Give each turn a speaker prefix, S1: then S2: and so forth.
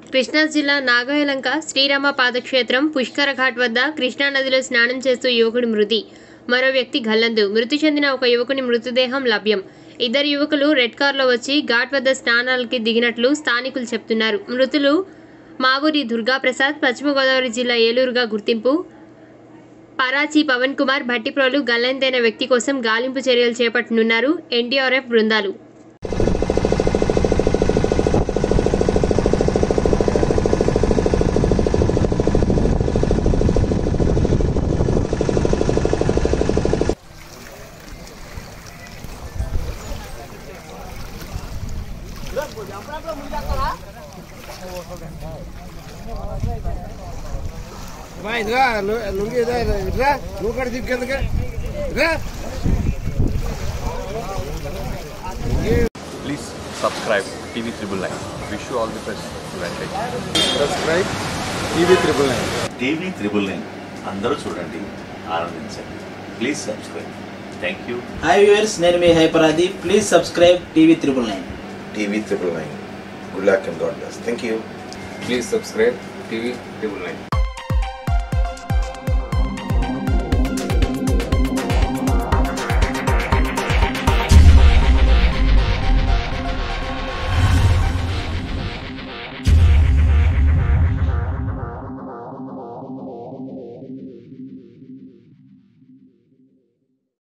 S1: కృష్ణా జిల్లా నాగాయలంక శ్రీరామ పాదక్షేత్రం పుష్కర ఘాట్ వద్ద కృష్ణా నదిలో స్నానం చేస్తూ యువకుడి మృతి మరో వ్యక్తి గల్లందు మృతి చెందిన ఒక యువకుని మృతదేహం లభ్యం ఇద్దరు యువకులు రెడ్ కార్లో వచ్చి ఘాట్ వద్ద స్నానాలకి దిగినట్లు స్థానికులు చెప్తున్నారు మృతులు మావూరి దుర్గాప్రసాద్ పశ్చిమ గోదావరి జిల్లా ఏలూరుగా గుర్తింపు పరాచి పవన్ కుమార్ భట్టిప్రోలు గల్లంతైన వ్యక్తి కోసం గాలింపు చర్యలు చేపట్టనున్నారు ఎన్డీఆర్ఎఫ్ బృందాలు
S2: బా ఇదిగా లుంగి ఇదే ఇట్రా నువ్వు కూడా దిక్కేందుకే రా
S3: Please subscribe TV Triple Nine. Wish you all the best. Advantage.
S2: Subscribe TV triple nine
S4: TV triple nine అందరూ చూడండి ఆనందించండి please subscribe thank you
S5: hi viewers నేను మీ హైపరాది please subscribe TV triple nine
S6: TV triple nine. Good luck and God bless. Thank you.
S2: Please subscribe TV triple nine